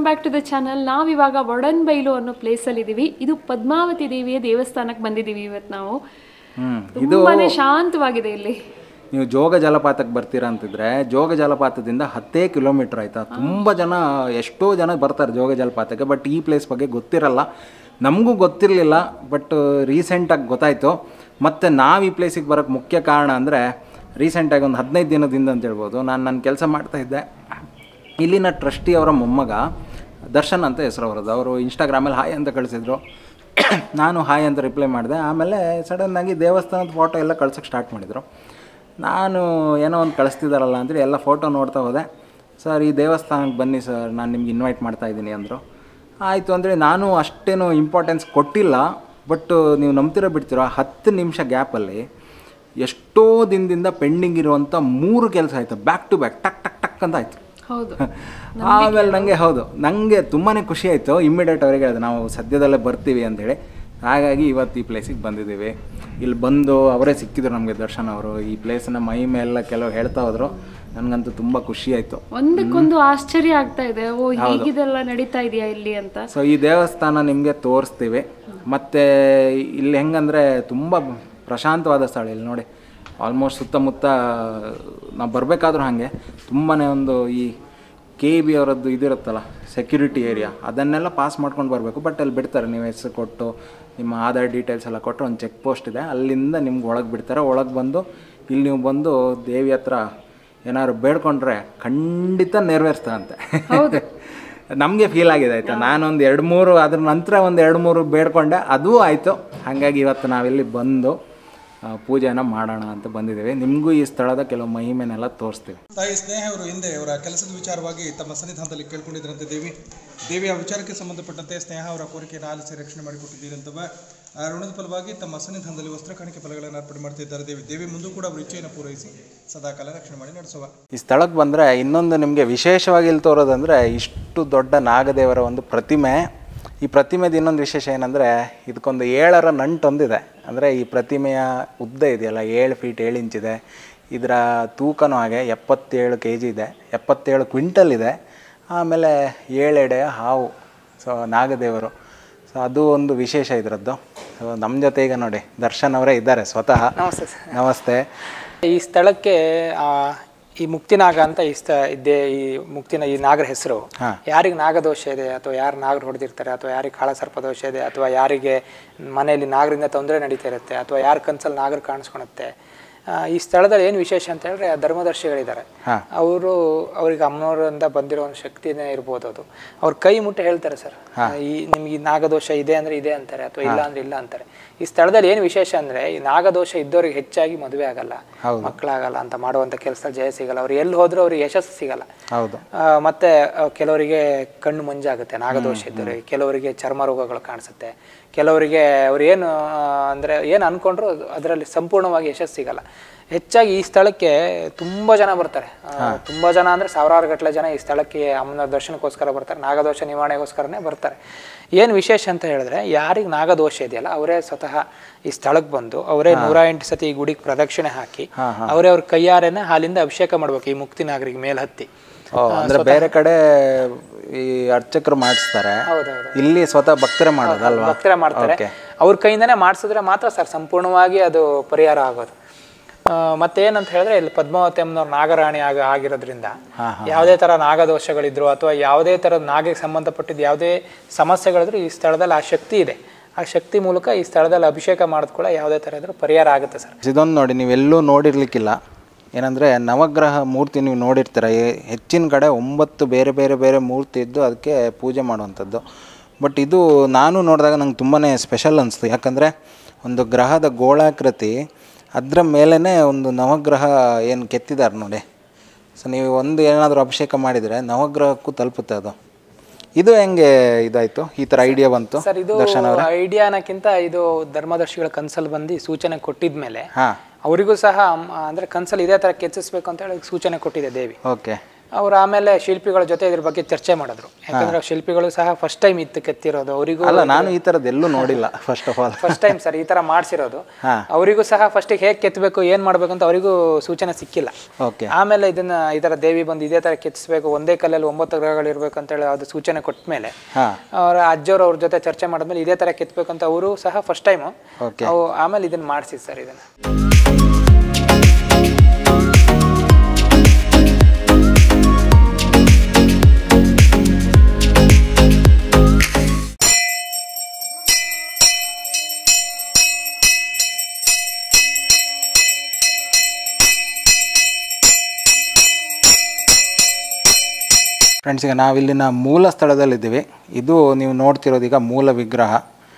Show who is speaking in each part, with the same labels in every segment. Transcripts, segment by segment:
Speaker 1: Back to the channel ನಾವಿವಾಗ ವಡನ್ ಬೈಲು ಅನ್ನೋ ಪ್ಲೇಸಲ್ಲಿ ಇದ್ದೀವಿ ಇದು ಪದ್ಮಾವತಿ ದೇವಿಯ ದೇವಸ್ಥಾನಕ್ಕೆ ಬಂದಿದ್ದೀವಿ ಇವತ್ತು ನಾವು
Speaker 2: ಹ್ಮ್
Speaker 1: ತುಂಬಾನೇ ಶಾಂತವಾಗಿದೆ ಇಲ್ಲಿ
Speaker 2: ನೀವು ಜೋಗ ಜಲಪಾತಕ್ಕೆ ಬರ್ತೀರಾ ಅಂತಿದ್ರೆ ಜೋಗ ಜಲಪಾತದಿಂದ ಹತ್ತೇ ಕಿಲೋಮೀಟರ್ ಆಯ್ತಾ ತುಂಬ ಜನ ಎಷ್ಟೋ ಜನ ಬರ್ತಾರೆ ಜೋಗ ಜಲಪಾತಕ್ಕೆ ಬಟ್ ಈ ಪ್ಲೇಸ್ ಬಗ್ಗೆ ಗೊತ್ತಿರಲ್ಲ ನಮಗೂ ಗೊತ್ತಿರಲಿಲ್ಲ ಬಟ್ ರೀಸೆಂಟಾಗಿ ಗೊತ್ತಾಯಿತು ಮತ್ತು ನಾವು ಈ ಪ್ಲೇಸಿಗೆ ಬರೋಕ್ಕೆ ಮುಖ್ಯ ಕಾರಣ ಅಂದರೆ ರೀಸೆಂಟಾಗಿ ಒಂದು ಹದಿನೈದು ದಿನದಿಂದ ಅಂತ ಹೇಳ್ಬೋದು ನಾನು ನನ್ನ ಕೆಲಸ ಮಾಡ್ತಾಯಿದ್ದೆ ಇಲ್ಲಿನ ಟ್ರಸ್ಟಿ ಅವರ ಮೊಮ್ಮಗ ದರ್ಶನ್ ಅಂತ ಹೆಸರು ಅವರದ್ದು ಅವರು ಇನ್ಸ್ಟಾಗ್ರಾಮಲ್ಲಿ ಹಾಯ್ ಅಂತ ಕಳಿಸಿದ್ರು ನಾನು ಹಾಯ್ ಅಂತ ರಿಪ್ಲೈ ಮಾಡಿದೆ ಆಮೇಲೆ ಸಡನ್ನಾಗಿ ದೇವಸ್ಥಾನದ ಫೋಟೋ ಎಲ್ಲ ಕಳ್ಸೋಕ್ಕೆ ಸ್ಟಾರ್ಟ್ ಮಾಡಿದರು ನಾನು ಏನೋ ಒಂದು ಕಳಿಸ್ತಿದ್ದಾರಲ್ಲ ಅಂತೇಳಿ ಎಲ್ಲ ಫೋಟೋ ನೋಡ್ತಾ ಹೋದೆ ಸರ್ ಈ ದೇವಸ್ಥಾನಕ್ಕೆ ಬನ್ನಿ ಸರ್ ನಾನು ನಿಮ್ಗೆ ಇನ್ವೈಟ್ ಮಾಡ್ತಾ ಇದ್ದೀನಿ ಅಂದರು ಆಯಿತು ಅಂದರೆ ನಾನು ಅಷ್ಟೇನು ಇಂಪಾರ್ಟೆನ್ಸ್ ಕೊಟ್ಟಿಲ್ಲ ಬಟ್ ನೀವು ನಂಬ್ತಿರೋ ಬಿಡ್ತಿರೋ ಹತ್ತು ನಿಮಿಷ ಗ್ಯಾಪಲ್ಲಿ ಎಷ್ಟೋ ದಿನದಿಂದ ಪೆಂಡಿಂಗ್ ಇರುವಂಥ ಮೂರು ಕೆಲಸ ಆಯಿತು ಬ್ಯಾಕ್ ಟು ಬ್ಯಾಕ್ ಟಕ್ ಟಕ್ ಟಕ್ ಅಂತ ಆಯಿತು
Speaker 1: ಹೌದು
Speaker 2: ಆಮೇಲೆ ನನಗೆ ಹೌದು ನನಗೆ ತುಂಬಾ ಖುಷಿ ಆಯಿತು ಇಮ್ಮಿಡಿಯೇಟ್ ಅವರಿಗೆ ಹೇಳಿದೆ ನಾವು ಸದ್ಯದಲ್ಲೇ ಬರ್ತೀವಿ ಅಂತೇಳಿ ಹಾಗಾಗಿ ಇವತ್ತು ಈ ಪ್ಲೇಸಿಗೆ ಬಂದಿದ್ದೀವಿ ಇಲ್ಲಿ ಬಂದು ಅವರೇ ಸಿಕ್ಕಿದ್ರು ನಮಗೆ ದರ್ಶನ್ ಅವರು ಈ ಪ್ಲೇಸನ್ನ ಮೈ ಮೇಲೆಲ್ಲ ಕೆಲವು ಹೇಳ್ತಾ ಹೋದರು ನನಗಂತೂ ತುಂಬ ಖುಷಿ ಆಯಿತು
Speaker 1: ಒಂದಕ್ಕೊಂದು ಆಶ್ಚರ್ಯ ಆಗ್ತಾ ಇದೆ ಓ ಹೀಗಿದೆಲ್ಲ ನಡೀತಾ ಇದೆಯಾ ಇಲ್ಲಿ ಅಂತ
Speaker 2: ಸೊ ಈ ದೇವಸ್ಥಾನ ನಿಮಗೆ ತೋರಿಸ್ತೀವಿ ಮತ್ತು ಇಲ್ಲಿ ಹೆಂಗಂದರೆ ತುಂಬ ಪ್ರಶಾಂತವಾದ ಸ್ಥಳ ಇಲ್ಲಿ ನೋಡಿ ಆಲ್ಮೋಸ್ಟ್ ಸುತ್ತಮುತ್ತ ನಾವು ಬರಬೇಕಾದ್ರೂ ಹಾಗೆ ತುಂಬಾ ಒಂದು ಈ ಕೆ ಬಿ ಅವರದ್ದು ಇದಿರುತ್ತಲ್ಲ ಸೆಕ್ಯೂರಿಟಿ ಏರಿಯಾ ಅದನ್ನೆಲ್ಲ ಪಾಸ್ ಮಾಡ್ಕೊಂಡು ಬರಬೇಕು ಬಟ್ ಅಲ್ಲಿ ಬಿಡ್ತಾರೆ ನೀವು ಹೆಸರು ಕೊಟ್ಟು ನಿಮ್ಮ ಆಧಾರ್ ಡೀಟೇಲ್ಸ್ ಎಲ್ಲ ಕೊಟ್ಟು ಒಂದು ಚೆಕ್ ಪೋಸ್ಟ್ ಇದೆ ಅಲ್ಲಿಂದ ನಿಮ್ಗೆ ಒಳಗೆ ಬಿಡ್ತಾರೆ ಒಳಗೆ ಬಂದು ಇಲ್ಲಿ ನೀವು ಬಂದು ದೇವಿ ಹತ್ರ ಏನಾದ್ರು ಬೇಡ್ಕೊಂಡ್ರೆ ಖಂಡಿತ ನೆರವೇರಿಸ್ತಾರಂತೆ
Speaker 1: ಹೌದು
Speaker 2: ನಮಗೆ ಫೀಲ್ ಆಗಿದೆ ಆಯಿತಾ ನಾನೊಂದು ಎರಡು ಮೂರು ಅದ್ರ ನಂತರ ಒಂದು ಎರಡು ಮೂರು ಬೇಡ್ಕೊಂಡೆ ಅದೂ ಆಯಿತು ಹಾಗಾಗಿ ಇವತ್ತು ನಾವಿಲ್ಲಿ ಬಂದು ಆ, ಪೂಜೆನ ಮಾಡೋಣ ಅಂತ ಬಂದಿದ್ದೀವಿ ನಿಮಗೂ ಈ ಸ್ಥಳದ ಕೆಲವು ಮಹಿಮೆನೆಲ್ಲ ತೋರಿಸ್ತೀವಿ
Speaker 3: ತಾಯಿ ಸ್ನೇಹ ಅವರು ಹಿಂದೆ ಅವರ ಕೆಲಸದ ವಿಚಾರವಾಗಿ ತಮ್ಮ ಸನ್ನಿಧಾನದಲ್ಲಿ ಕೇಳ್ಕೊಂಡಿದ್ರಂತೆ ದೇವಿ ದೇವಿಯ ವಿಚಾರಕ್ಕೆ ಸಂಬಂಧಪಟ್ಟಂತೆ ಸ್ನೇಹ ಅವರ ಕೋರಿಕೆಯನ್ನು ಆಲಿಸಿ ರಕ್ಷಣೆ ಮಾಡಿಕೊಟ್ಟಿದ್ದೀರಂತವ ಆ ಋಣದ ಫಲವಾಗಿ ತಮ್ಮ ಸನ್ನಿಧಾನದಲ್ಲಿ ವಸ್ತ್ರ ಕಾಣಿಕೆ ಫಲಗಳನ್ನು ಅರ್ಪಣೆ ಮಾಡ್ತಿದ್ದಾರೆ ದೇವಿ ದೇವಿ ಮುಂದೂ ಕೂಡ ಅವರ ಇಚ್ಛೆಯನ್ನು ಪೂರೈಸಿ ಸದಾಕಾಲ ರಕ್ಷಣೆ ಮಾಡಿ ನಡೆಸುವ
Speaker 2: ಈ ಸ್ಥಳಕ್ಕೆ ಬಂದರೆ ಇನ್ನೊಂದು ನಿಮಗೆ ವಿಶೇಷವಾಗಿ ಇಲ್ಲಿ ತೋರೋದಂದರೆ ಇಷ್ಟು ದೊಡ್ಡ ನಾಗದೇವರ ಒಂದು ಪ್ರತಿಮೆ ಈ ಪ್ರತಿಮೆದು ಇನ್ನೊಂದು ವಿಶೇಷ ಏನಂದರೆ ಇದಕ್ಕೊಂದು ಏಳರ ನಂಟೊಂದಿದೆ ಅಂದರೆ ಈ ಪ್ರತಿಮೆಯ ಉದ್ದ ಇದೆಯಲ್ಲ ಏಳು ಫೀಟ್ ಏಳು ಇಂಚಿದೆ ಇದರ ತೂಕನೂ ಹಾಗೆ ಎಪ್ಪತ್ತೇಳು ಕೆ ಜಿ ಇದೆ ಎಪ್ಪತ್ತೇಳು ಕ್ವಿಂಟಲ್ ಇದೆ ಆಮೇಲೆ ಏಳೆಡೆಯ ಹಾವು ಸೊ ನಾಗದೇವರು ಸೊ ಅದು ಒಂದು ವಿಶೇಷ ಇದರದ್ದು ಸೊ ನಮ್ಮ ಜೊತೆ ಈಗ ನೋಡಿ ದರ್ಶನ್ ಅವರೇ ಇದ್ದಾರೆ ಸ್ವತಃ
Speaker 4: ನಮಸ್ತೆ ಸರ್
Speaker 2: ನಮಸ್ತೆ
Speaker 4: ಈ ಸ್ಥಳಕ್ಕೆ ಆ, ಈ ಮುಕ್ತಿನಾಗ ಅಂತ ಈ ಸ್ಥ ಇದ್ದೇ ಈ ಮುಕ್ತಿನ ಈ ನಾಗರ ಹೆಸರು
Speaker 2: ಹಾ.
Speaker 4: ಯಾರಿಗೆ ನಾಗದೋಷ ಇದೆ ಅಥವಾ ಯಾರು ನಾಗರು ಹೊಡೆದಿರ್ತಾರೆ ಅಥವಾ ಯಾರಿಗೆ ಕಾಳಸರ್ಪ ದೋಷ ಇದೆ ಅಥವಾ ಯಾರಿಗೆ ಮನೆಯಲ್ಲಿ ನಾಗರಿಂದ ತೊಂದರೆ ನಡೀತಾ ಇರುತ್ತೆ ಅಥವಾ ಯಾರ ಕನ್ಸಲ್ಲಿ ನಾಗರು ಕಾಣಿಸ್ಕೊಳುತ್ತೆ ಆ, ಈ ಸ್ಥಳದಲ್ಲಿ ಏನು ವಿಶೇಷ ಅಂತ ಹೇಳಿದ್ರೆ ಧರ್ಮದರ್ಶಿಗಳಿದ್ದಾರೆ
Speaker 2: ಹಾ.
Speaker 4: ಅವರು ಅವ್ರಿಗೆ ಅಮ್ಮನವರಿಂದ ಬಂದಿರೋ ಒಂದು ಶಕ್ತಿನೇ ಇರ್ಬೋದು ಅದು ಅವ್ರ ಕೈ ಮುಟ್ಟಿ ಹೇಳ್ತಾರೆ ಸರ್ ಈ ನಿಮ್ಗೆ ಈ ನಾಗದೋಷ ಇದೆ ಅಂದ್ರೆ ಇದೆ ಅಂತಾರೆ ಅಥವಾ ಇಲ್ಲ ಅಂದ್ರೆ ಇಲ್ಲ ಅಂತಾರೆ ಈ ಸ್ಥಳದಲ್ಲಿ ಏನು ವಿಶೇಷ ಅಂದ್ರೆ ಈ ನಾಗದೋಷ ಇದ್ದವ್ರಿಗೆ ಹೆಚ್ಚಾಗಿ ಮದುವೆ ಆಗಲ್ಲ ಮಕ್ಕಳಾಗಲ್ಲ ಅಂತ ಮಾಡುವಂತ ಕೆಲಸದಲ್ಲಿ ಜಯ ಸಿಗಲ್ಲ ಅವ್ರು ಎಲ್ಲಿ ಹೋದ್ರೂ ಅವ್ರಿಗೆ ಯಶಸ್ಸು ಸಿಗಲ್ಲ
Speaker 2: ಹೌದು
Speaker 4: ಆ, ಮತ್ತೆ ಆ, ಕೆಲವರಿಗೆ ಕಣ್ಣು ಮಂಜಾಗುತ್ತೆ ನಾಗದೋಷ ಇದ್ದವರಿಗೆ ಕೆಲವರಿಗೆ ಚರ್ಮ ರೋಗಗಳು ಕಾಣಿಸುತ್ತೆ ಕೆಲವರಿಗೆ ಅವ್ರು ಏನು ಆ, ಅಂದ್ರೆ ಏನು ಅನ್ಕೊಂಡ್ರು ಅದರಲ್ಲಿ ಸಂಪೂರ್ಣವಾಗಿ ಯಶಸ್ಸು ಸಿಗಲ್ಲ ಹೆಚ್ಚಾಗಿ ಈ ಸ್ಥಳಕ್ಕೆ ತುಂಬಾ ಜನ ಬರ್ತಾರೆ ಆ, ತುಂಬಾ ಜನ ಅಂದ್ರೆ ಸಾವಿರಾರು ಗಟ್ಟಲೆ ಜನ ಈ ಸ್ಥಳಕ್ಕೆ ಅಮ್ಮನ ದರ್ಶನಕ್ಕೋಸ್ಕರ ಬರ್ತಾರೆ ನಾಗದೋಷ ನಿವಾರಣೆಗೋಸ್ಕರನೇ ಬರ್ತಾರೆ ಏನು ವಿಶೇಷ ಅಂತ ಹೇಳಿದ್ರೆ ಯಾರಿಗೆ ನಾಗದೋಷ ಇದೆಯಲ್ಲ ಅವರೇ ಸ್ವತಃ ಈ ಸ್ಥಳಕ್ಕೆ ಬಂದು ಅವರೇ ನೂರ ಎಂಟು ಸತಿ ಈ ಗುಡಿಗೆ ಪ್ರದಕ್ಷಿಣೆ ಹಾಕಿ ಅವರೇ ಅವ್ರ ಕೈಯಾರೇನೆ ಹಾಲಿಂದ ಅಭಿಷೇಕ ಮಾಡ್ಬೇಕು ಈ ಮುಕ್ತಿ ನಾಗರಿಗೆ ಮೇಲ್ ಹತ್ತಿ
Speaker 2: ಓ, ಅಂದ್ರೆ ಬೇರೆ ಕಡೆ ಈ ಅರ್ಚಕರು ಮಾಡಿಸ್ತಾರೆ
Speaker 4: ಹೌದೌದು
Speaker 2: ಇಲ್ಲಿ ಸ್ವತಃ ಭಕ್ತರೇ ಮಾಡೋದಲ್ವಾ
Speaker 4: ಭಕ್ತರ ಮಾಡ್ತಾರೆ
Speaker 2: Okay.
Speaker 4: ಅವ್ರ ಕೈಯಿಂದನೇ ಮಾಡಿಸಿದ್ರೆ ಮಾತ್ರ ಸರ್ ಸಂಪೂರ್ಣವಾಗಿ ಅದು ಪರಿಹಾರ ಆಗೋದು ಆ, ಮತ್ತೇನಂತ ಹೇಳಿದ್ರೆ ಇಲ್ಲಿ ಪದ್ಮಾವತಿ ಅಮ್ಮನವ್ರ ನಾಗರಾಣಿ ಆಗ ಆಗಿರೋದ್ರಿಂದ ಯಾವುದೇ ತರ ನಾಗದೋಷಗಳಿದ್ರು ಅಥವಾ ಯಾವುದೇ ಥರದ ನಾಗಿಗೆ ಸಂಬಂಧಪಟ್ಟಿದ್ದು ಯಾವುದೇ ಸಮಸ್ಯೆಗಳಿದ್ರು ಈ ಸ್ಥಳದಲ್ಲಿ ಆ ಶಕ್ತಿ ಇದೆ ಆ ಶಕ್ತಿ ಮೂಲಕ ಈ ಸ್ಥಳದಲ್ಲಿ ಅಭಿಷೇಕ ಮಾಡಿದ ಕೂಡ ಯಾವುದೇ ಥರ ಇದ್ರೂ ಪರಿಹಾರ ಆಗುತ್ತೆ ಸರ್
Speaker 2: ಇದೊಂದು ನೋಡಿ ನೀವೆಲ್ಲೂ ನೋಡಿರ್ಲಿಕ್ಕಿಲ್ಲ ಏನಂದ್ರೆ ನವಗ್ರಹ ಮೂರ್ತಿ ನೀವು ನೋಡಿರ್ತೀರ ಎ- ಹೆಚ್ಚಿನ ಕಡೆ ಒಂಬತ್ತು ಬೇರೆ ಬೇರೆ ಬೇರೆ ಮೂರ್ತಿ ಇದ್ದು ಅದಕ್ಕೆ ಪೂಜೆ ಮಾಡುವಂಥದ್ದು ಬಟ್ ಇದು ನಾನು ನೋಡಿದಾಗ ನಂಗೆ ತುಂಬಾ ಸ್ಪೆಷಲ್ ಅನಿಸ್ತು ಯಾಕಂದರೆ ಒಂದು ಗ್ರಹದ ಗೋಳಾಕೃತಿ ಅದರ ಮೇಲೇ ಒಂದು ನವಗ್ರಹ ಏನು ಕೆತ್ತಿದ್ದಾರೆ ನೋಡಿ ಸೊ ನೀವು ಒಂದು ಏನಾದರೂ ಅಭಿಷೇಕ ಮಾಡಿದರೆ ನವಗ್ರಹಕ್ಕೂ ತಲುಪುತ್ತೆ ಅದು ಇದು ಹೆಂಗೆ ಇದಾಯಿತು ಈ ಥರ ಐಡಿಯಾ ಬಂತು
Speaker 4: ಸರ್ ಇದು
Speaker 2: ದರ್ಶನ್ ಅವರೇ
Speaker 4: ಐಡಿಯಾ ಅನ್ನಕ್ಕಿಂತ ಇದು ಧರ್ಮದರ್ಶಿಗಳ ಕನ್ಸಲ್ಲಿ ಬಂದು ಸೂಚನೆ ಕೊಟ್ಟಿದ್ಮೇಲೆ
Speaker 2: ಹಾಂ
Speaker 4: ಅವರಿಗೂ ಸಹ ಅಮ್- ಅಂದ್ರೆ ಕನ್ಸಲ್ಲಿ ಇದೇ ತರ ಕೆಚ್ಚಿಸ್ಬೇಕು ಅಂತ ಹೇಳಿ ಸೂಚನೆ ಕೊಟ್ಟಿದೆ ದೇವಿ
Speaker 2: ಓಕೆ
Speaker 4: ಅವ್ರು ಆಮೇಲೆ ಶಿಲ್ಪಿಗಳ ಜೊತೆ ಇದ್ರ ಬಗ್ಗೆ ಚರ್ಚೆ ಮಾಡಿದ್ರು ಯಾಕಂದ್ರೆ ಶಿಲ್ಪಿಗಳು ಸಹ ಫಸ್ಟ್ ಟೈಮ್ ಇತ್ತು ಕೆತ್ತಿರೋದು ಅವರಿಗೂ
Speaker 2: ಅಲ್ಲ ನಾನು ಈ ಥರದ್ದು ಎಲ್ಲೂ ನೋಡಿಲ್ಲ first of all
Speaker 4: first time sir ಈ ತರ ಮಾಡ್ಸಿರೋದು
Speaker 2: ಹಾ.
Speaker 4: ಅವರಿಗೂ ಸಹ ಫಸ್ಟಿಗೆ ಹೇಗೆ ಕೆತ್ತಬೇಕು ಏನ್ ಮಾಡ್ಬೇಕು ಅಂತ ಅವರಿಗೂ ಸೂಚನೆ ಸಿಕ್ಕಿಲ್ಲ
Speaker 2: ಓಕೆ
Speaker 4: ಆಮೇಲೆ ಇದನ್ನ ಈ ತರ ದೇವಿ ಬಂದು ಇದೇ ತರ ಕೆತ್ತಿಸ್ಬೇಕು ಒಂದೇ ಕಲ್ಲಲ್ಲಿ ಒಂಬತ್ತು ಗ್ರಹಗಳು ಇರ್ಬೇಕು ಅಂತ ಹೇಳಿ ಅದು ಸೂಚನೆ ಕೊಟ್ಟ ಮೇಲೆ
Speaker 2: ಹಾಂ
Speaker 4: ಅವರ ಅಜ್ಜವ್ರು ಅವ್ರ ಜೊತೆ ಚರ್ಚೆ ಮಾಡಿದ್ಮೇಲೆ ಇದೇ ತರ ಕೆತ್ತಬೇಕು ಅಂತ ಅವರು ಸಹ ಫಸ್ಟ್ ಟೈಮು
Speaker 2: Okay.
Speaker 4: ಅವು ಆಮೇಲೆ ಇದನ್ನ ಮಾಡಿಸಿ ಸರ್ ಇದನ್ನ
Speaker 2: ಫ್ರೆಂಡ್ಸ್ ಈಗ ನಾವಿಲ್ಲಿನ ಮೂಲ ಸ್ಥಳದಲ್ಲಿದ್ದೀವಿ ಇದು ನೀವು ನೋಡ್ತಿರೋದು ಈಗ ಮೂಲ ವಿಗ್ರಹ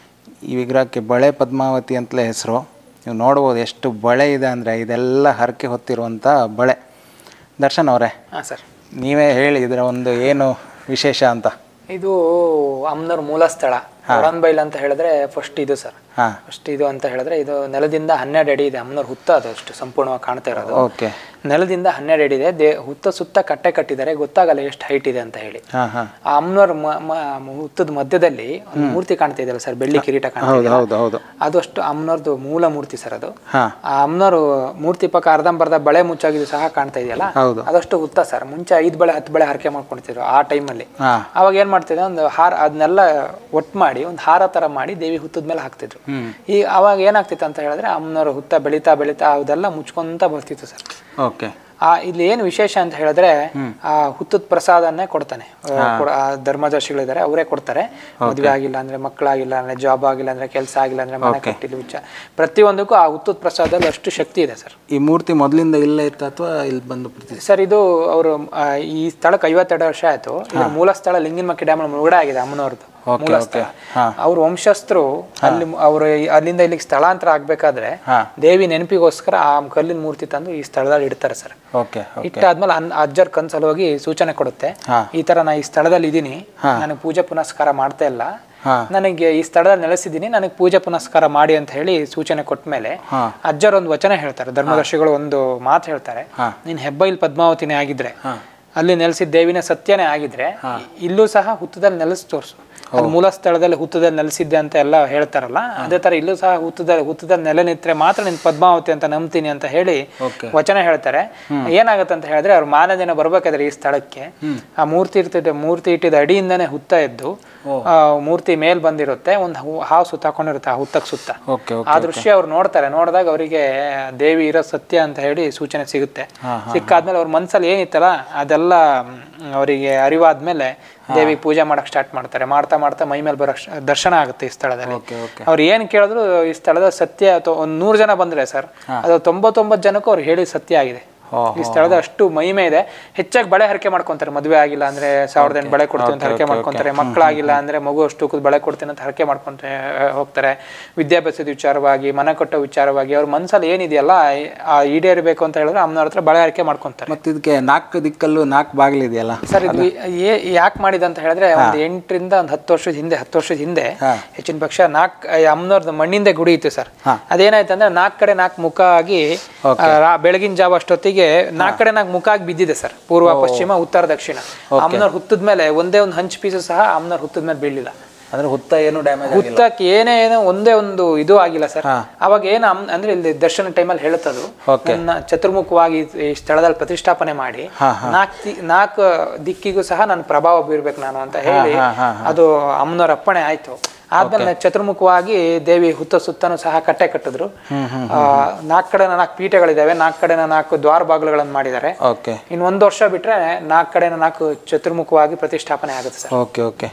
Speaker 2: ಈ ವಿಗ್ರಹಕ್ಕೆ ಬಳೆ ಪದ್ಮಾವತಿ ಅಂತಲೇ ಹೆಸರು ನೀವು ನೋಡ್ಬೋದು ಎಷ್ಟು ಬಳೆ ಇದೆ ಅಂದರೆ ಇದೆಲ್ಲ ಹರಕೆ ಹೊತ್ತಿರುವಂಥ ಬಳೆ ದರ್ಶನ್ ಅವರೇ
Speaker 4: ಹಾ ಸರ್
Speaker 2: ನೀವೇ ಹೇಳಿ ಇದರ ಒಂದು ಏನು ವಿಶೇಷ ಅಂತ
Speaker 4: ಇದು ಅಮ್ನವ್ರ ಮೂಲ ಸ್ಥಳ ಬೈಲ್ ಅಂತ ಹೇಳಿದ್ರೆ ಫಸ್ಟ್ ಇದು ಸರ್
Speaker 2: ಹಾಂ
Speaker 4: ಫಸ್ಟ್ ಇದು ಅಂತ ಹೇಳಿದ್ರೆ ಇದು ನೆಲದಿಂದ ಹನ್ನೆರಡು ಅಡಿ ಇದೆ ಅಮ್ಮನವ್ರ ಹುತ್ತ ಅದು ಅಷ್ಟು ಸಂಪೂರ್ಣವಾಗಿ ಕಾಣ್ತಾ ಇರೋದು
Speaker 2: ಓಕೆ
Speaker 4: ನೆಲದಿಂದ ಹನ್ನೆರಡು ಅಡಿ ಇದೆ ದೇ ಹುತ್ತ ಸುತ್ತ ಕಟ್ಟೆ ಕಟ್ಟಿದ್ದಾರೆ ಗೊತ್ತಾಗಲ್ಲ ಎಷ್ಟು ಹೈಟ್ ಇದೆ ಅಂತ ಹೇಳಿ
Speaker 2: ಹಾಂ ಹಾಂ
Speaker 4: ಆ ಅಮ್ಮನವ್ರ ಮ- ಮ- ಹುತ್ತದ ಮಧ್ಯದಲ್ಲಿ ಒಂದು ಮೂರ್ತಿ ಕಾಣ್ತಾ ಇದೆಯಲ್ಲ ಸರ್ ಬೆಳ್ಳಿ ಕಿರೀಟ ಕಾಣ್ತಾ
Speaker 2: ಹೌದು
Speaker 4: ಇದೆಯಲ್ಲ,
Speaker 2: ಹೌದು ಹೌದು
Speaker 4: ಅದು ಅಷ್ಟು ಅಮ್ಮನವ್ರದ್ದು ಮೂಲ ಮೂರ್ತಿ ಸರ್ ಅದು
Speaker 2: ಹಾಂ
Speaker 4: ಆ ಅಮ್ಮನವ್ರು ಮೂರ್ತಿ ಪಕ್ಕ ಅರ್ಧಂಬರ್ಧ ಬಳೆ ಮುಚ್ಚಾಗಿದ್ದು ಸಹ ಕಾಣ್ತಾ ಇದೆಯಲ್ಲ
Speaker 2: ಹೌದು
Speaker 4: ಅದಷ್ಟು ಹುತ್ತ ಸರ್ ಮುಂಚೆ ಐದು ಬಳೆ ಹತ್ತು ಬಳೆ ಹರಕೆ ಮಾಡ್ಕೊಳ್ತಿದ್ರು ಆ ಟೈಮಲ್ಲಿ
Speaker 2: ಹಾಂ
Speaker 4: ಅವಾಗ ಏನ್ ಮಾಡ್ತಿದ್ದೆ ಒಂದು ಹಾರ ಅದನ್ನೆಲ್ಲ ಒಟ್ಟು ಮಾಡಿ ಒಂದು ಹಾರ ತರ ಮಾಡಿ ದೇವಿ ಹುತ್ತದ ಮೇಲೆ ಹಾಕ್ತಿದ್ರು ಈ ಅವಾಗ ಏನಾಗ್ತಿತ್ತು ಅಂತ ಹೇಳಿದ್ರೆ ಅಮ್ಮನವ್ರ ಹುತ್ತ ಬೆಳೀತಾ ಬೆಳೀತಾ ಅದೆಲ್ಲ ಮುಚ್ಕೊಂತ ಬರ್ತಿತ್ತು ಸರ್
Speaker 2: ಓಕೆ
Speaker 4: ಆ ಇಲ್ಲಿ ಏನು ವಿಶೇಷ ಅಂತ ಹೇಳಿದ್ರೆ ಆ ಹುತ್ತದ ಪ್ರಸಾದನ್ನೇ ಕೊಡ್ತಾನೆ ಆ, ಕೊಡ- ಆ ಧರ್ಮದರ್ಶಿಗಳಿದ್ದಾರೆ ಅವರೇ ಕೊಡ್ತಾರೆ ಮದುವೆ ಆಗಿಲ್ಲ ಅಂದ್ರೆ ಮಕ್ಕಳಾಗಿಲ್ಲ ಅಂದ್ರೆ ಜಾಬ್ ಆಗಿಲ್ಲ ಅಂದ್ರೆ ಕೆಲಸ ಆಗಿಲ್ಲ ಅಂದ್ರೆ ಮನೆ ಕಟ್ಟಿಲ್ಲ ವಿಚಾರ ಪ್ರತಿಯೊಂದಕ್ಕೂ ಆ ಹುತ್ತದ ಪ್ರಸಾದದಲ್ಲಿ ಅಷ್ಟು ಶಕ್ತಿ ಇದೆ ಸರ್
Speaker 2: ಈ ಮೂರ್ತಿ ಮೊದಲಿಂದ ಇಲ್ಲೇ ಇತ್ತು ಅಥವಾ ಇಲ್ಲಿ ಬಂದು ಪ್ರತಿ
Speaker 4: ಸರ್ ಇದು ಅವರು ಈ ಸ್ಥಳಕ್ಕೆ ಐವತ್ತೆರಡು ವರ್ಷ ಆಯ್ತು ಇದು ಮೂಲ ಸ್ಥಳ ಲಿಂಗಿನಮಕ್ಕಿ ಡ್ಯಾಮ್ ಮುಳುಗಡೆ ಆಗಿದೆ ಅಮ್ಮನವ್ರದ್ದು
Speaker 2: ಓಕೆ
Speaker 4: ಮೂಲ
Speaker 2: ಓಕೆ
Speaker 4: ಸ್ಥಳ
Speaker 2: ಹಾಂ
Speaker 4: ಅವ್ರ ವಂಶಸ್ಥರು ಅಲ್ಲಿ ಅವರು ಅಲ್ಲಿಂದ ಇಲ್ಲಿಗೆ ಸ್ಥಳಾಂತರ ಆಗ್ಬೇಕಾದ್ರೆ
Speaker 2: ಹಾಂ
Speaker 4: ದೇವಿ ನೆನಪಿಗೋಸ್ಕರ ಆ ಕಲ್ಲಿನ ಮೂರ್ತಿ ತಂದು ಈ ಸ್ಥಳದಲ್ಲಿ ಇಡ್ತಾರೆ ಸರ್
Speaker 2: ಓಕೆ
Speaker 4: ಇಟ್ಟಾದ್ಮೇಲೆ ಅನ್ ಅಜ್ಜರ್ ಕನ್ಸಲ್ಲಿ ಹೋಗಿ ಸೂಚನೆ ಕೊಡುತ್ತೆ
Speaker 2: ಹಾಂ
Speaker 4: ಈ ತರ ನಾ ಈ ಸ್ಥಳದಲ್ಲಿ ಇದ್ದೀನಿ ನನಗೆ ಪೂಜೆ ಪುನಸ್ಕಾರ ಮಾಡ್ತಾ ಇಲ್ಲ
Speaker 2: ಹಾಂ
Speaker 4: ನನಗೆ ಈ ಸ್ಥಳದಲ್ಲಿ ನೆಲೆಸಿದ್ದೀನಿ ನನಗೆ ಪೂಜೆ ಪುನಸ್ಕಾರ ಮಾಡಿ ಅಂತ ಹೇಳಿ ಸೂಚನೆ ಕೊಟ್ಟ ಮೇಲೆ
Speaker 2: ಹಾಂ
Speaker 4: ಅಜ್ಜರ್ ಒಂದು ವಚನ ಹೇಳ್ತಾರೆ ಧರ್ಮದರ್ಶಿಗಳು ಒಂದು ಮಾತು ಹೇಳ್ತಾರೆ
Speaker 2: ಹಾಂ.
Speaker 4: ನೀನ್ ಹೆಬ್ಬೈಲ್ ಪದ್ಮಾವತಿನೇ ಆಗಿದ್ರೆ
Speaker 2: ಹಾಂ
Speaker 4: ಅಲ್ಲಿ ನೆಲೆಸಿದ ದೇವಿನೇ ಸತ್ಯನೇ ಆಗಿದ್ರೆ ಇಲ್ಲೂ ಸಹ ಹುತ್ತದಲ್ಲಿ ನೆಲೆಸಿ ತೋರಿಸು ಅದು ಮೂಲ ಸ್ಥಳದಲ್ಲಿ ಹುತ್ತದಲ್ಲಿ ನೆಲೆಸಿದ್ದೆ ಅಂತ ಎಲ್ಲ ಹೇಳ್ತಾರಲ್ಲ ಅದೇ ತರ ಇಲ್ಲೂ ಸಹ ಹುತ್ತದಲ್ಲಿ ಹುತ್ತದಲ್ಲಿ ನೆಲೆ ನಿಂತ್ರೆ ಮಾತ್ರ ನಿನ್ ಪದ್ಮಾವತಿ ಅಂತ ನಂಬ್ತೀನಿ ಅಂತ ಹೇಳಿ
Speaker 2: ಓಕೆ
Speaker 4: ವಚನ ಹೇಳ್ತಾರೆ ಏನಾಗುತ್ತೆ ಅಂತ ಹೇಳಿದ್ರೆ ಅವ್ರು ಮಾರನೇ ದಿನ ಬರ್ಬೇಕಾದ್ರೆ ಈ ಸ್ಥಳಕ್ಕೆ ಆ ಮೂರ್ತಿ ಇರ್ತಿದ್ದೆ ಮೂರ್ತಿ ಇಟ್ಟಿದ ಅಡಿಯಿಂದನೇ ಹುತ್ತ ಎದ್ದು ಆ ಮೂರ್ತಿ ಮೇಲ್ ಬಂದಿರುತ್ತೆ ಒಂದು ಹಾವು ಸುತ್ತಾಕೊಂಡಿರುತ್ತೆ ಆ ಹುತ್ತಕ್ಕೆ ಸುತ್ತ
Speaker 2: ಓಕೆ
Speaker 4: ಆ ದೃಶ್ಯ ಅವ್ರು ನೋಡ್ತಾರೆ ನೋಡಿದಾಗ ಅವರಿಗೆ ದೇವಿ ಇರೋ ಸತ್ಯ ಅಂತ ಹೇಳಿ ಸೂಚನೆ ಸಿಗುತ್ತೆ ಸಿಕ್ಕಾದ್ಮೇಲೆ ಅವ್ರ ಮನ್ಸಲ್ಲಿ ಏನಿತ್ತಲ್ಲ ಅದೆಲ್ಲ ಮ್, ಅವರಿಗೆ ಅರಿವಾದ್ಮೇಲೆ ದೇವಿಗೆ ಪೂಜೆ ಮಾಡಕ್ ಸ್ಟಾರ್ಟ್ ಮಾಡ್ತಾರೆ ಮಾಡ್ತಾ ಮಾಡ್ತಾ ಮೈ ಮೇಲೆ ಬರೋ ದರ್ಶನ ಆಗುತ್ತೆ ಈ ಸ್ಥಳದಲ್ಲಿ
Speaker 2: ಓಕೆ ಓಕೆ
Speaker 4: ಅವ್ರು ಏನ್ ಕೇಳಿದ್ರು ಈ ಸ್ಥಳದ ಸತ್ಯ ಅಥವಾ ಒಂದ್ ನೂರು ಜನ ಬಂದ್ರೆ ಸರ್ ಅದು ತೊಂಬತ್ತೊಂಬತ್ತು ಜನಕ್ಕೂ ಅವ್ರು ಹೇಳಿ ಸತ್ಯ ಆಗಿದೆ
Speaker 2: ಓ,
Speaker 4: ಈ ಸ್ಥಳದ ಅಷ್ಟು ಮಹಿಮೆ ಇದೆ ಹೆಚ್ಚಾಗಿ ಬಳೆ ಹರಕೆ ಮಾಡ್ಕೊಂತಾರೆ ಮದುವೆ ಆಗಿಲ್ಲ ಅಂದ್ರೆ ಸಾವಿರದ ಎಂಟು ಬಳೆ ಕೊಡ್ತೀನಿ ಅಂತ ಹರಕೆ ಮಾಡ್ಕೊಂತಾರೆ ಮಕ್ಕಳಾಗಿಲ್ಲ ಅಂದ್ರೆ ಮಗು ಅಷ್ಟು ತೂಕದ ಬಳೆ ಕೊಡ್ತೀನಿ ಅಂತ ಹರಕೆ ಮಾಡ್ಕೊಂತ ಹೋಗ್ತಾರೆ ವಿದ್ಯಾಭ್ಯಾಸದ ವಿಚಾರವಾಗಿ ಮನೆ ಕೊಟ್ಟ ವಿಚಾರವಾಗಿ ಅವ್ರ ಮನ್ಸಲ್ಲಿ ಏನಿದೆಯಲ್ಲ ಆ ಈಡೇರಬೇಕು ಅಂತ ಹೇಳಿದ್ರೆ ಅಮ್ಮನವ್ರ ಹತ್ರ ಬಳೆ ಹರಕೆ ಮಾಡ್ಕೊಂತಾರೆ
Speaker 2: ಮತ್ತು ಇದಕ್ಕೆ ನಾಲ್ಕು ದಿಕ್ಕಲ್ಲೂ ನಾಲ್ಕು ಬಾಗಿಲಿದೆಯಲ್ಲ
Speaker 4: ಸರ್ ಇದು ಯಾಕೆ ಮಾಡಿದ ಅಂತ ಹೇಳಿದ್ರೆ ಒಂದು ಎಂಟರಿಂದ ಒಂದು ಹತ್ತು ವರ್ಷದ ಹಿಂದೆ ಹತ್ತು ವರ್ಷದ ಹಿಂದೆ
Speaker 2: ಹಾ.
Speaker 4: ಹೆಚ್ಚಿನ ಪಕ್ಷ ನಾಲ್ಕು ಅಮ್ಮನವ್ರದ್ದು ಮಣ್ಣಿಂದ ಗುಡಿ ಇತ್ತು ಸರ್
Speaker 2: ಹಾ.
Speaker 4: ಅದೇನಾಯ್ತು ಅಂದ್ರೆ ನಾಲ್ಕು ಕಡೆ ನಾಲ್ಕು ಮುಖ ಆಗಿ ಆ, ರಾ- ಬೆಳಗಿನ ಜಾವ ಅಷ್ಟೊತ್ತಿಗೆ ನಾಲ್ಕು ಕಡೆ ನಾಲ್ಕು ಮುಖ ಆಗಿ ಬಿದ್ದಿದೆ ಸರ್ ಪೂರ್ವ ಪಶ್ಚಿಮ ಉತ್ತರ ದಕ್ಷಿಣ ಅಮ್ಮನವ್ರ ಹುತ್ತದ ಮೇಲೆ ಒಂದೇ ಒಂದು ಹಂಚ್ ಪೀಸು ಸಹ ಅಮ್ಮನವ್ರ ಹುತ್ತದ ಮೇಲೆ ಬೀಳಿಲ್ಲ
Speaker 2: ಅಂದ್ರೆ ಹುತ್ತ ಏನು ಡ್ಯಾಮೇಜ್
Speaker 4: ಹುತ್ತಕ್ಕೆ ಏನೇ ಏನೋ ಒಂದೇ ಒಂದು ಇದು ಆಗಿಲ್ಲ ಸರ್ ಅವಾಗ ಏನು ಅಮ್ ಅಂದ್ರೆ ಇಲ್ಲಿ ದರ್ಶನ ಟೈಮಲ್ಲಿ ಹೇಳುತ್ತದು
Speaker 2: Okay.
Speaker 4: ನನ್ನ ಚತುರ್ಮುಖವಾಗಿ ಈ ಸ್ಥಳದಲ್ಲಿ ಪ್ರತಿಷ್ಠಾಪನೆ ಮಾಡಿ ನಾಲ್ಕು ನಾಲ್ಕು ದಿಕ್ಕಿಗೂ ಸಹ ನನ್ನ ಪ್ರಭಾವ ಬೀರ್ಬೇಕು ನಾನು ಅಂತ ಹೇಳಿ ಅದು ಅಮ್ಮನವ್ರ ಅಪ್ಪಣೆ ಆಯ್ತು ಆದ್ಮೇಲೆ ಚತುರ್ಮುಖವಾಗಿ ದೇವಿ ಹುತ್ತ ಸುತ್ತನೂ ಸಹ ಕಟ್ಟೆ ಕಟ್ಟಿದ್ರು ಆ, ನಾಲ್ಕು ಕಡೆ ನಾಲ್ಕು ಪೀಠಗಳಿದಾವೆ ನಾಲ್ಕು ಕಡೆ ನಾಲ್ಕು ದ್ವಾರ ಬಾಗಿಲುಗಳನ್ನು ಮಾಡಿದ್ದಾರೆ
Speaker 2: ಓಕೆ
Speaker 4: ಇನ್ನು ಒಂದು ವರ್ಷ ಬಿಟ್ರೆ ನಾಲ್ಕು ಕಡೆ ನಾಲ್ಕು ಚತುರ್ಮುಖವಾಗಿ ಪ್ರತಿಷ್ಠಾಪನೆ ಆಗುತ್ತೆ ಸರ್
Speaker 2: ಓಕೆ ಓಕೆ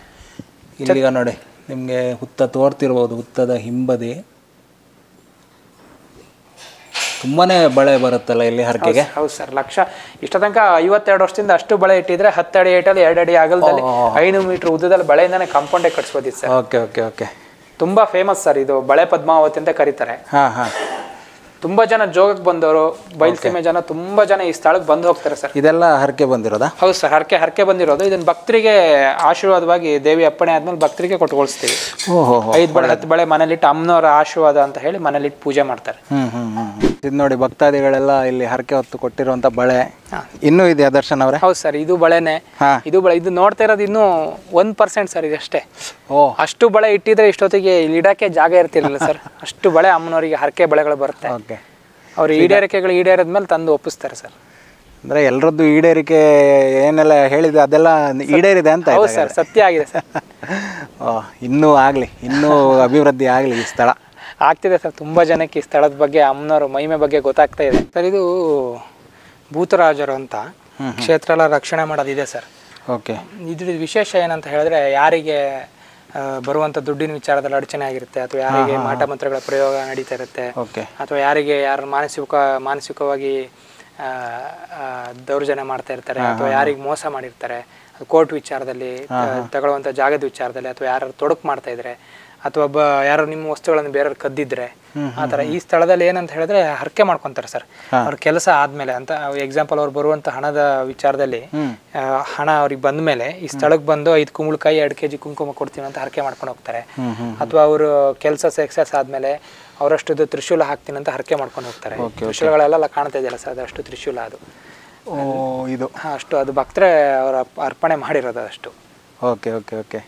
Speaker 2: ಇಲ್ಲಿಗ ನೋಡಿ ನಿಮಗೆ ಹುತ್ತ ತೋರ್ತಿರ್ಬೋದು ಹುತ್ತದ ಹಿಂಬದಿ ತುಂಬಾನೇ ಬಳೆ ಬರುತ್ತಲ್ಲ ಇಲ್ಲಿ ಹರಕೆಗೆ
Speaker 4: ಹೌದು ಸರ್ ಲಕ್ಷ ಇಷ್ಟ ತನಕ ಐವತ್ತೆರಡು ವರ್ಷದಿಂದ ಅಷ್ಟು ಬಳೆ ಇಟ್ಟಿದ್ರೆ ಹತ್ತು ಅಡಿ ಏಟಲ್ಲಿ ಎರಡು ಅಡಿ ಅಗಲದಲ್ಲಿ ಐನೂರು ಮೀಟರ್ ಉದ್ದದಲ್ಲಿ ಬಳೆಯಿಂದಾನೆ ಕಾಂಪೌಂಡೇ ಕಟ್ಸ್ಬೋದಿತ್ತು ಸರ್
Speaker 2: ಓಕೆ ಓಕೆ ಓಕೆ
Speaker 4: ತುಂಬಾ ಫೇಮಸ್ ಸರ್ ಇದು ಬಳೆ ಪದ್ಮಾವತಿ ಅಂತ ಕರೀತಾರೆ
Speaker 2: ಹಾಂ ಹಾಂ
Speaker 4: ತುಂಬಾ ಜನ ಜೋಗಕ್ಕೆ ಬಂದವರು ಬಯಲ್ಸೀಮೆ ಜನ ತುಂಬಾ ಜನ ಈ ಸ್ಥಳಕ್ಕೆ ಬಂದು ಹೋಗ್ತಾರೆ ಸರ್
Speaker 2: ಇದೆಲ್ಲ ಹರಕೆ ಬಂದಿರೋದಾ
Speaker 4: ಹೌದು ಸರ್ ಹರಕೆ ಹರಕೆ ಬಂದಿರೋದು ಇದನ್ನ ಭಕ್ತರಿಗೆ ಆಶೀರ್ವಾದವಾಗಿ ದೇವಿ ಅಪ್ಪಣೆ ಆದ್ಮೇಲೆ ಭಕ್ತರಿಗೆ ಕೊಟ್ಕೊಳ್ಸ್ತೀವಿ
Speaker 2: ಓಹೋ
Speaker 4: ಐದು ಬಳೆ ಹತ್ತು ಬಳೆ ಮನೇಲಿಟ್ಟು ಅಮ್ಮನವರ ಆಶೀರ್ವಾದ ಅಂತ ಹೇಳಿ ಮನೇಲಿಟ್ಟು ಪೂಜೆ ಮಾಡ್ತಾರೆ
Speaker 2: ಹ್ಞೂ ಹ್ಞೂ ಹ್ಞೂ ಇದು ನೋಡಿ ಭಕ್ತಾದಿಗಳೆಲ್ಲ ಇಲ್ಲಿ ಹರಕೆ ಹೊತ್ತು ಕೊಟ್ಟಿರುವಂತ ಬಳೆ ಇನ್ನೂ ಇದೆಯಾ ದರ್ಶನ್ ಅವರೇ
Speaker 4: ಹೌದು ಸರ್ ಇದು ಬಳೆನೆ
Speaker 2: ಹಾ.
Speaker 4: ಇದು ಬಳೆ ಇದು ನೋಡ್ತಾ ಇರೋದು ಇನ್ನೂ ಒಂದ್ ಪರ್ಸೆಂಟ್ ಸರ್ ಇದಷ್ಟೇ
Speaker 2: ಓ
Speaker 4: ಅಷ್ಟು ಬಳೆ ಇಟ್ಟಿದ್ರೆ ಇಷ್ಟೊತ್ತಿಗೆ ಇಲ್ಲಿ ಇಡಕ್ಕೆ ಜಾಗ ಇರ್ತಿರ್ಲಿಲ್ಲ ಸರ್ ಅಷ್ಟು ಬಳೆ ಅಮ್ಮನವರಿಗೆ ಹರಕೆ ಬಳೆಗಳು ಬರುತ್ತೆ
Speaker 2: ಓಕೆ
Speaker 4: ಅವ್ರ ಈಡೇರಿಕೆಗಳು ಈಡೇರಿದ್ಮೇಲೆ ತಂದು ಒಪ್ಪಿಸ್ತಾರೆ ಸರ್
Speaker 2: ಅಂದ್ರೆ ಎಲ್ಲರದ್ದು ಈಡೇರಿಕೆ ಏನೆಲ್ಲ ಹೇಳಿದೆ ಅದೆಲ್ಲ ಈಡೇರಿದೆ ಅಂತ
Speaker 4: ಹೌದು
Speaker 2: ಆಯ್ತಾ
Speaker 4: ಸರ್ ಸತ್ಯ ಆಗಿದೆ ಸರ್
Speaker 2: ಓ ಇನ್ನೂ ಆಗಲಿ ಇನ್ನೂ ಅಭಿವೃದ್ಧಿ ಆಗಲಿ ಈ ಸ್ಥಳ
Speaker 4: ಆಗ್ತಿದೆ ಸರ್ ತುಂಬಾ ಜನಕ್ಕೆ ಈ ಸ್ಥಳದ ಬಗ್ಗೆ ಅಮ್ಮನವ್ರ ಮಹಿಮೆ ಬಗ್ಗೆ ಗೊತ್ತಾಗ್ತಾ ಇದೆ ಸರ್ ಇದು ಭೂತರಾಜರು ಅಂತ ಕ್ಷೇತ್ರ ಎಲ್ಲ ರಕ್ಷಣೆ ಮಾಡೋದಿದೆ ಸರ್
Speaker 2: ಓಕೆ
Speaker 4: ಇದ್ರ ವಿಶೇಷ ಏನಂತ ಹೇಳಿದ್ರೆ ಯಾರಿಗೆ ಆ, ಬರುವಂತ ದುಡ್ಡಿನ ವಿಚಾರದಲ್ಲಿ ಅಡಚಣೆ ಆಗಿರುತ್ತೆ ಅಥವಾ ಯಾರಿಗೆ ಮಾಟ ಮಂತ್ರಗಳ ಪ್ರಯೋಗ ನಡೀತಾ ಇರುತ್ತೆ
Speaker 2: ಓಕೆ
Speaker 4: ಅಥವಾ ಯಾರಿಗೆ ಯಾರು ಮಾನಸಿಕ ಮಾನಸಿಕವಾಗಿ ಆ, ಆ, ದೌರ್ಜನ್ಯ ಮಾಡ್ತಾ ಇರ್ತಾರೆ ಅಥವಾ ಯಾರಿಗೆ ಮೋಸ ಮಾಡಿರ್ತಾರೆ ಕೋರ್ಟ್ ವಿಚಾರದಲ್ಲಿ ತ- ತಗೊಳ್ಳುವಂತ ಜಾಗದ ವಿಚಾರದಲ್ಲಿ ಅಥವಾ ಯಾರು ತೊಡಕು ಮಾಡ್ತಾ ಇದ್ರೆ ಅಥವಾ ಒಬ್ಬ ಯಾರು ನಿಮ್ಮ ವಸ್ತುಗಳನ್ನು ಬೇರೆಯವ್ರು ಕದ್ದಿದ್ರೆ ಆ ಥರ ಈ ಸ್ಥಳದಲ್ಲಿ ಏನಂತ ಹೇಳಿದ್ರೆ ಹರಕೆ ಮಾಡ್ಕೊಂತಾರೆ ಸರ್ ಅವ್ರ ಕೆಲಸ ಆದ್ಮೇಲೆ ಅಂತ ಎಕ್ಸಾಂಪಲ್ ಅವ್ರು ಬರುವಂತ ಹಣದ ವಿಚಾರದಲ್ಲಿ ಆ, ಹಣ ಅವ್ರಿಗೆ ಬಂದ ಮೇಲೆ ಈ ಸ್ಥಳಕ್ಕೆ ಬಂದು ಐದು ಕುಂಬಳಕಾಯಿ ಎರಡು ಕೆಜಿ ಕುಂಕುಮ ಕೊಡ್ತೀವಿ ಅಂತ ಹರಕೆ ಮಾಡ್ಕೊಂಡು ಹೋಗ್ತಾರೆ ಅಥವಾ ಅವರು ಕೆಲಸ ಸಕ್ಸಸ್ ಆದ್ಮೇಲೆ ಅವರಷ್ಟು ತ್ರಿಶೂಲ ಹಾಕ್ತೀನಿ ಅಂತ ಹರಕೆ ಮಾಡ್ಕೊಂಡು ಹೋಗ್ತಾರೆ ತ್ರಿಶೂಲಗಳೆಲ್ಲ ಕಾಣ್ತಾ ಇದೆಯಲ್ಲ ಸರ್ ಅದಷ್ಟು ತ್ರಿಶೂಲ ಅದು
Speaker 2: ಓ ಇದು
Speaker 4: ಹಾ, ಅಷ್ಟು ಅದು ಭಕ್ತರೆ ಅವರ ಅರ್ಪಣೆ ಮಾಡಿರೋದು ಅಷ್ಟು
Speaker 2: ಓಕೆ ಓಕೆ ಓಕೆ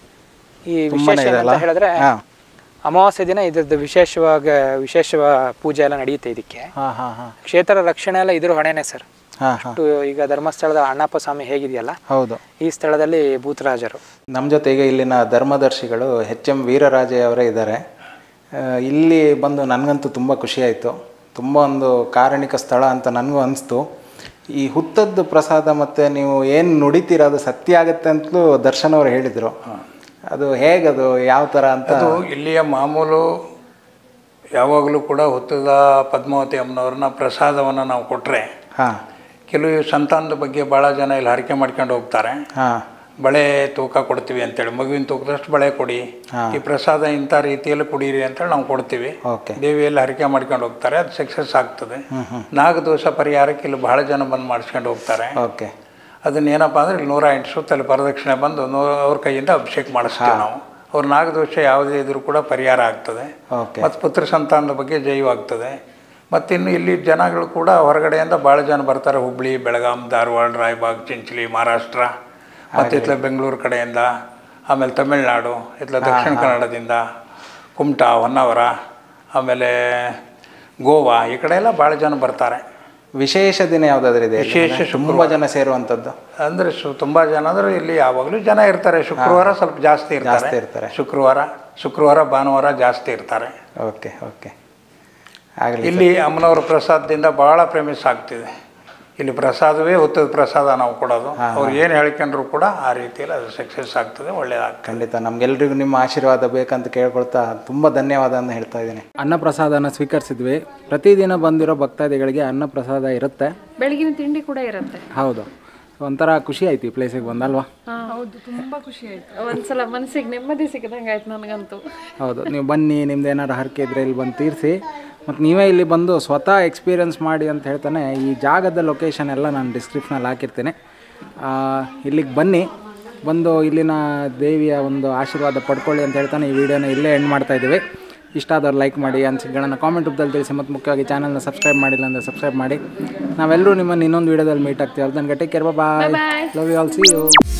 Speaker 4: ಈ ವಿಶೇಷ ಏನಂತ ಹೇಳಿದ್ರೆ
Speaker 2: ಹಾಂ
Speaker 4: ಅಮಾವಾಸ್ಯೆ ದಿನ ಇದ್ರದ್ದು ವಿಶೇಷವಾಗ ವಿಶೇಷ ಪೂಜೆ ಎಲ್ಲ ನಡೆಯುತ್ತೆ ಇದಕ್ಕೆ
Speaker 2: ಹಾಂ ಹಾಂ ಹಾಂ
Speaker 4: ಕ್ಷೇತ್ರ ರಕ್ಷಣೆ ಎಲ್ಲ ಇದ್ರ ಹೊಣೆನೆ ಸರ್
Speaker 2: ಹಾಂ ಹಾಂ
Speaker 4: ಅಷ್ಟು ಈಗ ಧರ್ಮಸ್ಥಳದ ಅಣ್ಣಪ್ಪ ಸ್ವಾಮಿ ಹೇಗಿದೆಯಲ್ಲ
Speaker 2: ಹೌದು
Speaker 4: ಈ ಸ್ಥಳದಲ್ಲಿ ಭೂತರಾಜರು
Speaker 2: ನಮ್ಮ ಜೊತೆಗೆ ಇಲ್ಲಿನ ಧರ್ಮದರ್ಶಿಗಳು ಎಚ್ ಎಂ ವೀರರಾಜೆ ಅವರೇ ಇದ್ದಾರೆ ಆ, ಇಲ್ಲಿ ಬಂದು ನನಗಂತೂ ತುಂಬ ಖುಷಿಯಾಯಿತು ತುಂಬ ಒಂದು ಕಾರಣಿಕ ಸ್ಥಳ ಅಂತ ನನಗೂ ಅನಿಸ್ತು ಈ ಹುತ್ತದ್ದು ಪ್ರಸಾದ ಮತ್ತು ನೀವು ಏನು ನುಡಿತೀರ ಅದು ಸತ್ಯ ಆಗುತ್ತೆ ಅಂತಲೂ ದರ್ಶನ್ ಅವರು ಹೇಳಿದರು ಅದು ಹೇಗದು ಯಾವ ಥರ ಅಂತ
Speaker 5: ಅದು ಇಲ್ಲಿಯ ಮಾಮೂಲು ಯಾವಾಗಲೂ ಕೂಡ ಹುತ್ತದ ಪದ್ಮಾವತಿ ಅಮ್ಮನವ್ರನ್ನ ಪ್ರಸಾದವನ್ನು ನಾವು ಕೊಟ್ಟರೆ
Speaker 2: ಹಾಂ
Speaker 5: ಕೆಲವು ಸಂತಾನದ ಬಗ್ಗೆ ಭಾಳ ಜನ ಇಲ್ಲಿ ಹರಕೆ ಮಾಡ್ಕೊಂಡು ಹೋಗ್ತಾರೆ
Speaker 2: ಹಾಂ
Speaker 5: ಬಳೆ ತೂಕ ಕೊಡ್ತೀವಿ ಅಂತೇಳಿ ಮಗುವಿನ ತೂಕದಷ್ಟು ಬಳೆ ಕೊಡಿ ಈ ಪ್ರಸಾದ ಇಂಥ ರೀತಿಯಲ್ಲಿ ಕುಡೀರಿ ಅಂತೇಳಿ ನಾವು ಕೊಡ್ತೀವಿ
Speaker 2: ಓಕೆ
Speaker 5: ದೇವಿಯಲ್ಲಿ ಹರಕೆ ಮಾಡ್ಕೊಂಡು ಹೋಗ್ತಾರೆ ಅದು ಸಕ್ಸಸ್ ಆಗ್ತದೆ ನಾಗದೋಷ ಪರಿಹಾರಕ್ಕೆ ಇಲ್ಲಿ ಬಹಳ ಜನ ಬಂದು ಮಾಡಿಸ್ಕೊಂಡು ಹೋಗ್ತಾರೆ
Speaker 2: ಓಕೆ
Speaker 5: ಅದನ್ನ ಏನಪ್ಪ ಅಂದ್ರೆ ಇಲ್ಲಿ ನೂರ ಎಂಟು ಸುತ್ತಲ್ಲಿ ಪ್ರದಕ್ಷಿಣೆ ಬಂದು ನೂ ಅವ್ರ ಕೈಯಿಂದ ಅಭಿಷೇಕ ಮಾಡಿಸ್ತೀವಿ ನಾವು ಅವ್ರ ನಾಗದೋಷ ಯಾವುದೇ ಇದ್ರೂ ಕೂಡ ಪರಿಹಾರ ಆಗ್ತದೆ
Speaker 2: ಓಕೆ
Speaker 5: ಮತ್ತು ಪುತ್ರ ಸಂತಾನದ ಬಗ್ಗೆ ಜೈವಾಗ್ತದೆ ಮತ್ತಿನ್ನು ಇಲ್ಲಿ ಜನಗಳು ಕೂಡ ಹೊರಗಡೆಯಿಂದ ಭಾಳ ಜನ ಬರ್ತಾರೆ ಹುಬ್ಳಿ ಬೆಳಗಾಂ ಧಾರವಾಡ ರಾಯಬಾಗ್ ಚಿಂಚಲಿ ಮಹಾರಾಷ್ಟ್ರ ಮತ್ತು ಇತ್ಲ ಬೆಂಗಳೂರು ಕಡೆಯಿಂದ ಆಮೇಲೆ ತಮಿಳ್ನಾಡು ಇತ್ಲ ದಕ್ಷಿಣ ಕನ್ನಡದಿಂದ ಕುಮಟಾ ಹೊನ್ನಾವರ ಆಮೇಲೆ ಗೋವಾ ಈ ಕಡೆ ಎಲ್ಲ ಭಾಳ ಜನ ಬರ್ತಾರೆ
Speaker 2: ವಿಶೇಷ ದಿನ ಯಾವುದಾದ್ರೂ ಇದೆ
Speaker 5: ವಿಶೇಷ
Speaker 2: ತುಂಬ ಜನ ಸೇರುವಂಥದ್ದು
Speaker 5: ಅಂದರೆ ಸು ತುಂಬ ಜನ ಅಂದರೆ ಇಲ್ಲಿ ಯಾವಾಗಲೂ ಜನ ಇರ್ತಾರೆ ಶುಕ್ರವಾರ ಸ್ವಲ್ಪ ಜಾಸ್ತಿ
Speaker 2: ಜಾಸ್ತಿ
Speaker 5: ಇರ್ತಾರೆ
Speaker 2: ಇರ್ತಾರೆ.
Speaker 5: ಶುಕ್ರವಾರ ಶುಕ್ರವಾರ ಭಾನುವಾರ ಜಾಸ್ತಿ ಇರ್ತಾರೆ
Speaker 2: ಓಕೆ ಓಕೆ ಆಗಲಿ
Speaker 5: ಇಲ್ಲಿ ಅಮ್ಮನವರ ಪ್ರಸಾದದಿಂದ ಭಾಳ ಪ್ರೇಮಿಸ್ ಆಗ್ತಿದೆ ಇಲ್ಲಿ ಪ್ರಸಾದವೇ ಹುತ್ತದ ಪ್ರಸಾದ ನಾವು ಕೊಡೋದು ಅವ್ರು ಏನು ಹೇಳ್ಕೊಂಡ್ರು ಕೂಡ ಆ ರೀತಿಯಲ್ಲಿ ಅದು ಸಕ್ಸಸ್ ಆಗ್ತದೆ ಒಳ್ಳೇದಾಗ್ತದೆ
Speaker 2: ಖಂಡಿತ ನಮ್ಗೆಲ್ರಿಗೂ ನಿಮ್ಮ ಆಶೀರ್ವಾದ ಬೇಕಂತ ಕೇಳ್ಕೊಳ್ತಾ ತುಂಬ ಧನ್ಯವಾದ ಅಂತ ಹೇಳ್ತಾ ಇದ್ದೀನಿ ಅನ್ನ ಪ್ರಸಾದನ ಸ್ವೀಕರಿಸಿದ್ವಿ ಪ್ರತಿದಿನ ಬಂದಿರೋ ಭಕ್ತಾದಿಗಳಿಗೆ ಅನ್ನ ಪ್ರಸಾದ ಇರುತ್ತೆ
Speaker 1: ಬೆಳಗಿನ ತಿಂಡಿ ಕೂಡ ಇರುತ್ತೆ
Speaker 2: ಹೌದು ಒಂಥರ ಖುಷಿ ಆಯ್ತು ಈ ಪ್ಲೇಸಿಗೆ ಬಂದಲ್ವಾ
Speaker 1: ಹೌದು ತುಂಬಾ ಖುಷಿ ಆಯ್ತು ಒಂದ್ಸಲ ಮನಸ್ಸಿಗೆ ನೆಮ್ಮದಿ ಸಿಕ್ಕದಂಗೆ ಆಯ್ತು ನನಗಂತೂ
Speaker 2: ಹೌದು ನೀವು ಬನ್ನಿ ನಿಮ್ದು ಏನಾರು ಹರಕೆ ಇದ್ರೆ ಇಲ್ಲಿ ಬಂದು ತೀರಿಸಿ ಮತ್ತು ನೀವೇ ಇಲ್ಲಿ ಬಂದು ಸ್ವತಃ ಎಕ್ಸ್ಪೀರಿಯನ್ಸ್ ಮಾಡಿ ಅಂತ ಹೇಳ್ತಾನೆ ಈ ಜಾಗದ ಲೊಕೇಶನ್ ಎಲ್ಲ ನಾನು ಡಿಸ್ಕ್ರಿಪ್ಷನಲ್ಲಿ ಹಾಕಿರ್ತೀನಿ ಆ, ಇಲ್ಲಿಗೆ ಬನ್ನಿ ಬಂದು ಇಲ್ಲಿನ ದೇವಿಯ ಒಂದು ಆಶೀರ್ವಾದ ಪಡ್ಕೊಳ್ಳಿ ಅಂತ ಹೇಳ್ತಾನೆ ಈ ವಿಡಿಯೋನ ಇಲ್ಲೇ ಎಂಡ್ ಮಾಡ್ತಾ ಇದ್ದೀವಿ ಇಷ್ಟ ಆದವ್ರು ಲೈಕ್ ಮಾಡಿ ಅನಿಸಿಕೆಗಳನ್ನು ಕಾಮೆಂಟ್ ರೂಪದಲ್ಲಿ ತಿಳಿಸಿ ಮತ್ತು ಮುಖ್ಯವಾಗಿ ಚಾನಲ್ನ ಸಬ್ಸ್ಕ್ರೈಬ್ ಮಾಡಿಲ್ಲ ಅಂದರೆ ಸಬ್ಸ್ಕ್ರೈಬ್ ಮಾಡಿ ನಾವೆಲ್ಲರೂ ನಿಮ್ಮನ್ನು ಇನ್ನೊಂದು ವೀಡಿಯೋದಲ್ಲಿ ಮೀಟ್ ಆಗ್ತೀವಿ ಅದನ್ನ take care bye love you all see you